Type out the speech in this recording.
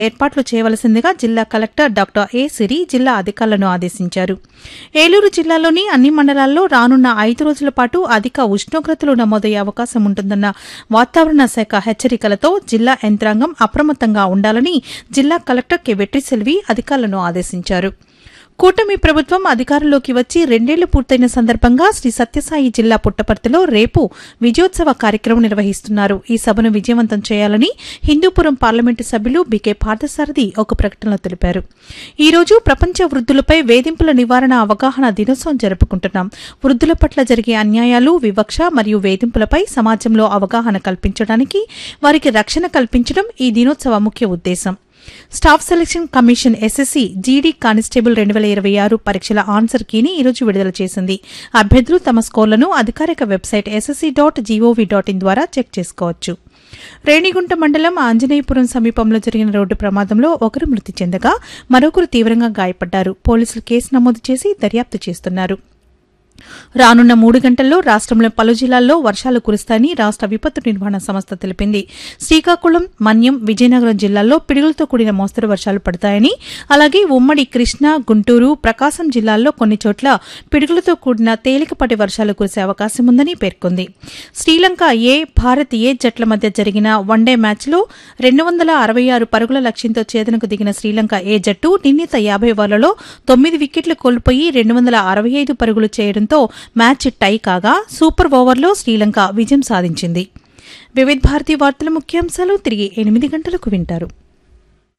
ఏర్పాట్లు చేయవలసిందిగా జిల్లా కలెక్టర్ డాక్టర్ ఏ సిరి జిల్లా అధికారులను ఆదేశించారు ఏలూరు జిల్లాలోని అన్ని మండలాల్లో రానున్న ఐదు రోజుల పాటు అధిక ఉష్ణోగ్రతలు నమోదయ్యే అవకాశం ఉంటుందన్న వాతావరణ శాఖ హెచ్చరికలతో జిల్లా యంత్రాంగం అప్రమత్తంగా ఉండాలని జిల్లా కలెక్టర్ కె వెట్రిసెల్వి అధికారులను ఆదేశించారు కూటమి ప్రభుత్వం అధికారంలోకి వచ్చి రెండేళ్లు పూర్తయిన సందర్భంగా శ్రీ సత్యసాయి జిల్లా పుట్టపర్తిలో రేపు విజయోత్సవ కార్యక్రమం నిర్వహిస్తున్నారు ఈ సభను విజయవంతం చేయాలని హిందూపురం పార్లమెంటు సభ్యులు బీకే పార్థసారథి ఒక ప్రకటనలో తెలిపారు ఈ రోజు ప్రపంచ వృద్ధులపై వేధింపుల నివారణ అవగాహన దినోత్సవం జరుపుకుంటున్నాం వృద్ధుల పట్ల జరిగే అన్యాయాలు వివక్ష మరియు వేధింపులపై సమాజంలో అవగాహన కల్పించడానికి వారికి రక్షణ కల్పించడం ఈ దినోత్సవ ముఖ్య ఉద్దేశం staff selection commission SSC GD constable రెండు వేల ఇరవై ఆరు పరీక్షల ఆన్సర్ కీని ఈరోజు విడుదల చేసింది అభ్యర్థులు తమ స్కోర్లను అధికారిక website SSC dot gov dot in ద్వారా చెక్ చేసుకోవచ్చు రేణిగుంట మండలం ఆంజనేయపురం సమీపంలో జరిగిన రోడ్డు ప్రమాదంలో ఒకరు మృతి చెందగా మరొకరు తీవ్రంగా గాయపడ్డారు పోలీసులు కేసు నమోదు చేసి దర్యాప్తు చేస్తున్నారు రానున్న మూడు గంటల్లో రాష్ట్రంలో పలు జిల్లాల్లో వర్షాలు కురుస్తాయని రాష్ట్ర విపత్తు నిర్వహణ సంస్థ తెలిపింది శ్రీకాకుళం మన్యం విజయనగరం జిల్లాల్లో పిడుగులతో కూడిన మోస్తరు వర్షాలు పడతాయని అలాగే ఉమ్మడి కృష్ణా గుంటూరు ప్రకాశం జిల్లాల్లో కొన్ని చోట్ల పిడుగులతో కూడిన తేలికపాటి వర్షాలు కురిసే అవకాశం ఉందని పేర్కొంది శ్రీలంక ఏ భారత్ ఏ జట్ల మధ్య జరిగిన వన్డే మ్యాచ్లో రెండు వందల అరవై ఆరు పరుగుల లక్ష్యంతో ఛేదనకు దిగిన శ్రీలంక ఏ జట్టు నిర్ణీత యాభై ఓవర్లలో తొమ్మిది వికెట్లు కోల్పోయి రెండు వందల అరవై ఐదు పరుగులు చేయడంతో మ్యాచ్ టై కాగా సూపర్ ఓవర్లో శ్రీలంక విజయం సాధించింది వివిధ భారతి వార్తల ముఖ్యాంశాలు తిరిగి ఎనిమిది గంటలకు వింటారు